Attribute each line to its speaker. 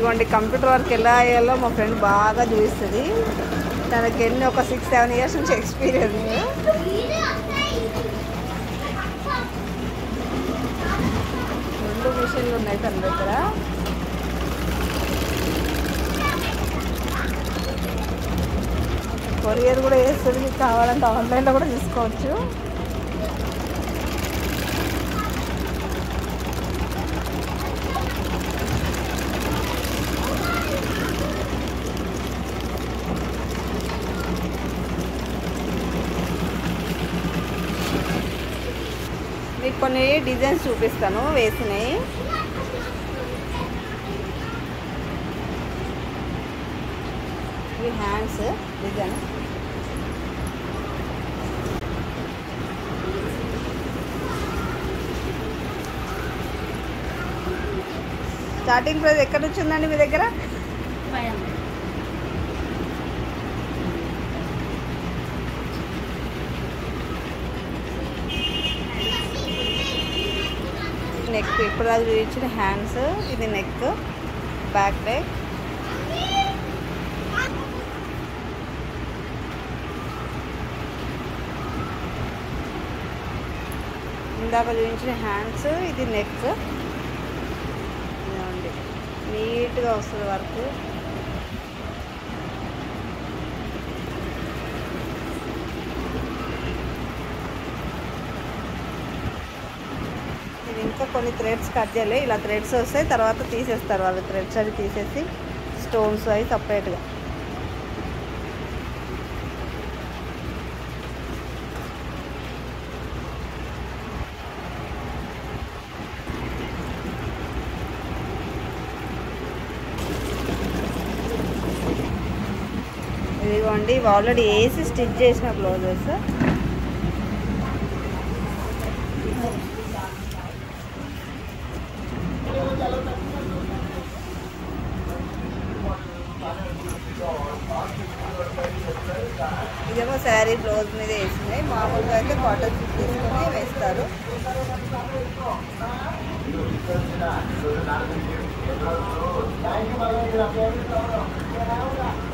Speaker 1: ఇదిగోండి computer work ఎలా అయ్యాలో మా ఫ్రెండ్ బాగా చూపిస్తుంది తనకి ఎన్ని ఒక సిక్స్ సెవెన్ ఇయర్స్ నుంచి ఎక్స్పీరియన్స్ రెండు మిషన్లు ఉన్నాయి తన దగ్గర కొరియర్ కూడా వేస్తుంది మీకు కావాలంటే ఆన్లైన్లో కూడా తీసుకోవచ్చు మీకు కొన్ని డిజైన్స్ చూపిస్తాను వేసినాయి ఇవి హ్యాండ్స్ డిజైన్ స్టార్టింగ్ ప్రైస్ ఎక్కడి నుంచి ఉందండి మీ దగ్గర నెక్ ఇప్పుడు దాకా చూపించిన హ్యాండ్స్ ఇది నెక్ బ్యాక్ నెక్ ఇందాక చూపించిన హ్యాండ్స్ ఇది నెక్ ఇదిగోండి నీట్గా వస్తుంది వర్క్ ఇది ఇంకా కొన్ని థ్రెడ్స్ కట్ చేయాలి ఇలా థ్రెడ్స్ వస్తాయి తర్వాత తీసేస్తారు వాళ్ళు థ్రెడ్స్ అవి తీసేసి స్టోన్స్ అవి సపరేట్గా ఇదిగోండి ఇవి ఆల్రెడీ వేసి స్టిచ్ చేసిన బ్లౌజెస్ ఇదేమో శారీ బ్లౌజ్ మీద వేసినాయి మామూలుగా అయితే కాటన్ తీసుకొని వేస్తారు
Speaker 2: Thank you.